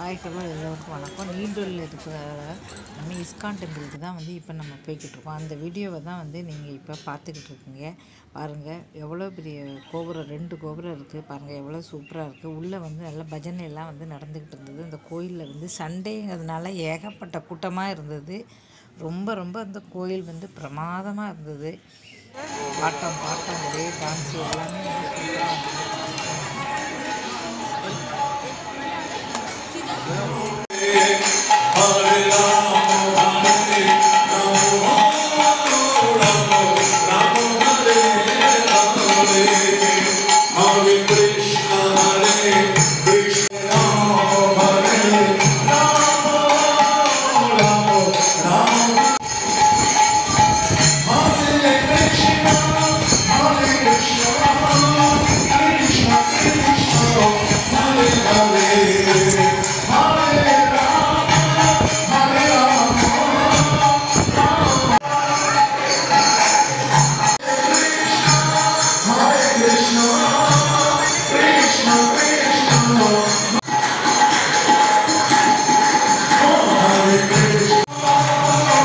Hi hello எல்லோருக்கும் வணக்கம் நீண்டூரில் இருக்கிற நம்ம இஸ்கான் டெம்பிளுக்கு தான் வந்து இப்போ நம்ம போய்கிட்டு இருக்கோம் அந்த வீடியோவை தான் வந்து நீங்கள் இப்போ பார்த்துக்கிட்டு இருக்கீங்க பாருங்கள் எவ்வளோ பெரிய கோபுரம் ரெண்டு கோபுரம் இருக்குது பாருங்கள் எவ்வளோ சூப்பராக இருக்குது உள்ளே வந்து நல்ல பஜனை எல்லாம் வந்து நடந்துக்கிட்டு இருந்தது இந்த கோயிலில் வந்து சண்டேங்கிறதுனால ஏகப்பட்ட கூட்டமாக இருந்தது ரொம்ப ரொம்ப அந்த கோயில் வந்து பிரமாதமாக இருந்தது ஆட்டம் பாட்டம் ஒரே டான்ஸ் எல்லாமே வந்து சூப்பராக இருந்தது Hare Krishna, Hare Krishna, Hare Rama, Rama, Rama. Hare Krishna, Hare Krishna, Krishna Krishna, Hare Hare, Hare Rama, Hare Rama. Hare Krishna, Krishna Krishna, Hare Krishna.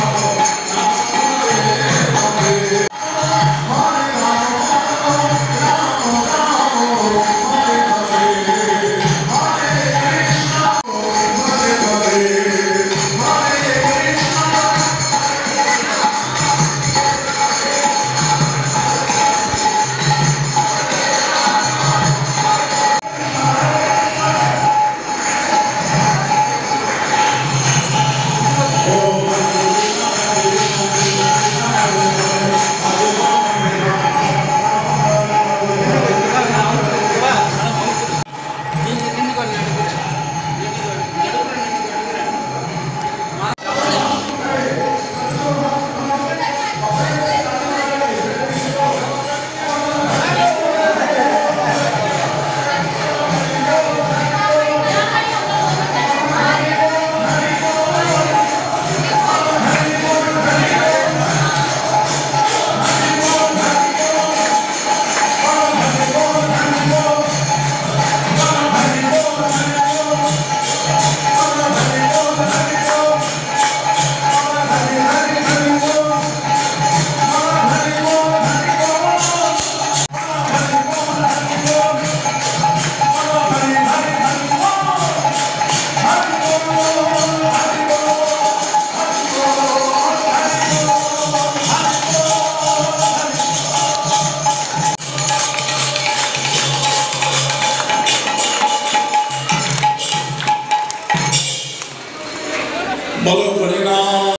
बोलो परिणाम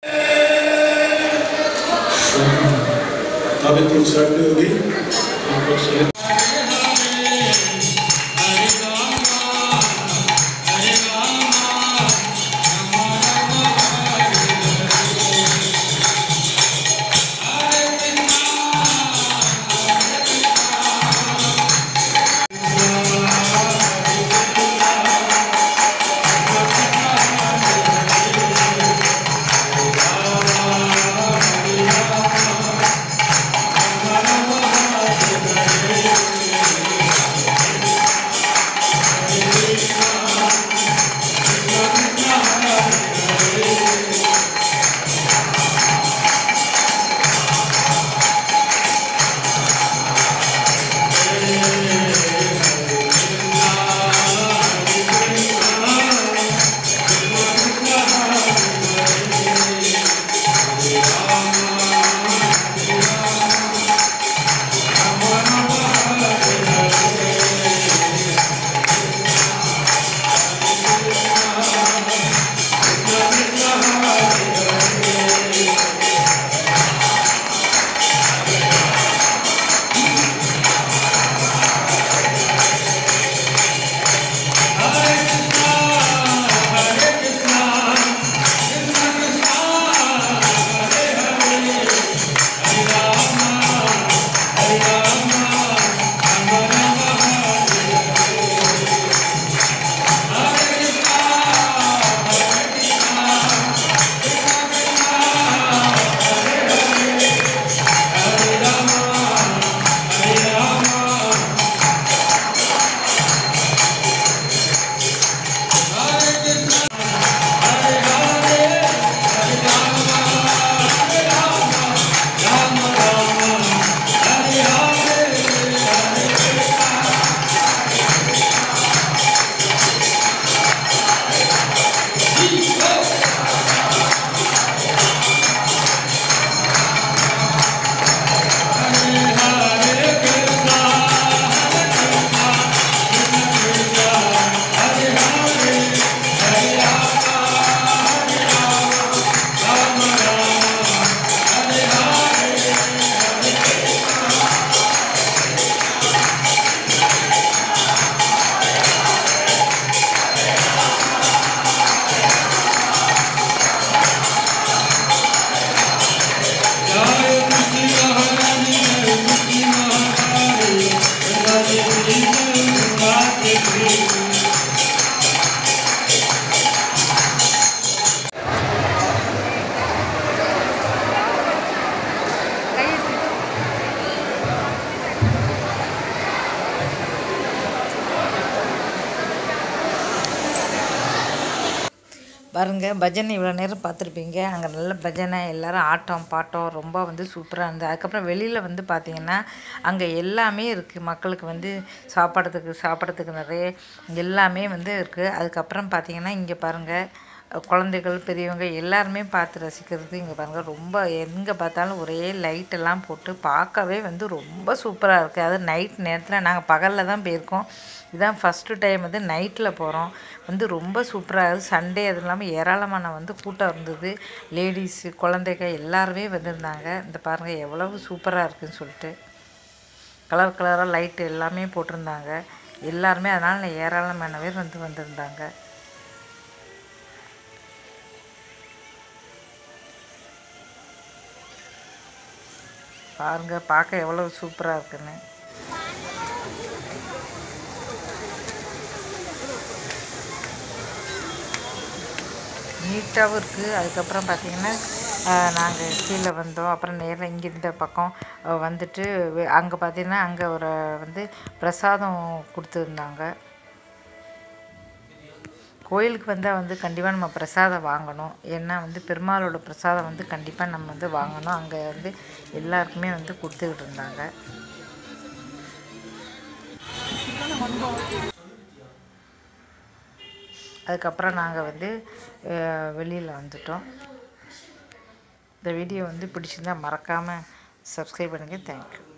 अभी तो सर्दी होगी आपको से- Hare பாருங்க பஜனை இவ்வளோ நேரம் பார்த்துருப்பீங்க அங்கே நல்ல பஜனை எல்லாரும் ஆட்டம் பாட்டம் ரொம்ப வந்து சூப்பராக இருந்தது அதுக்கப்புறம் வெளியில் வந்து பார்த்திங்கன்னா அங்கே எல்லாமே இருக்குது மக்களுக்கு வந்து சாப்பிட்றதுக்கு சாப்பிட்றதுக்கு நிறைய எல்லாமே வந்து இருக்குது அதுக்கப்புறம் பார்த்திங்கன்னா இங்கே பாருங்கள் குழந்தைகள் பெரியவங்க எல்லாருமே பார்த்து ரசிக்கிறது இங்கே பாருங்கள் ரொம்ப எங்கே பார்த்தாலும் ஒரே லைட்டெல்லாம் போட்டு பார்க்கவே வந்து ரொம்ப சூப்பராக இருக்குது அது நைட் நேரத்தில் நாங்கள் பகலில் தான் போயிருக்கோம் இதான் ஃபஸ்ட்டு டைம் வந்து நைட்டில் போகிறோம் வந்து ரொம்ப சூப்பராக இருக்குது சண்டே அது இல்லாமல் ஏராளமான வந்து கூட்டம் இருந்தது லேடிஸு குழந்தைங்க எல்லாருமே வந்திருந்தாங்க இந்த பாருங்கள் எவ்வளவு சூப்பராக இருக்குன்னு சொல்லிட்டு கலர் கலராக லைட்டு எல்லாமே போட்டிருந்தாங்க எல்லாருமே அதனால் ஏராளமான பேர் வந்து வந்திருந்தாங்க பாருங்க பார்க்க எவ்வளவு சூப்பராக இருக்குன்னு நீட்டாகவும் இருக்குது அதுக்கப்புறம் பார்த்திங்கன்னா நாங்கள் கீழே வந்தோம் அப்புறம் நேராக இங்கே இந்த பக்கம் அஹ், வந்துட்டு அங்கே பார்த்தீங்கன்னா அங்கே ஒரு வந்து பிரசாதம் கொடுத்துருந்தாங்க கோயிலுக்கு வந்தால் வந்து கண்டிப்பாக நம்ம பிரசாதம் வாங்கணும் ஏன்னா வந்து பெருமாளோட பிரசாதம் வந்து கண்டிப்பாக நம்ம வந்து வாங்கணும் அங்கே வந்து எல்லாருக்குமே வந்து கொடுத்துக்கிட்டு இருந்தாங்க அதுக்கப்புறம் நாங்கள் வந்து வெளியில் வந்துட்டோம் இந்த வீடியோ வந்து பிடிச்சிருந்தா மறக்காமல் சப்ஸ்கிரைப் பண்ணுங்கள் தேங்க்யூ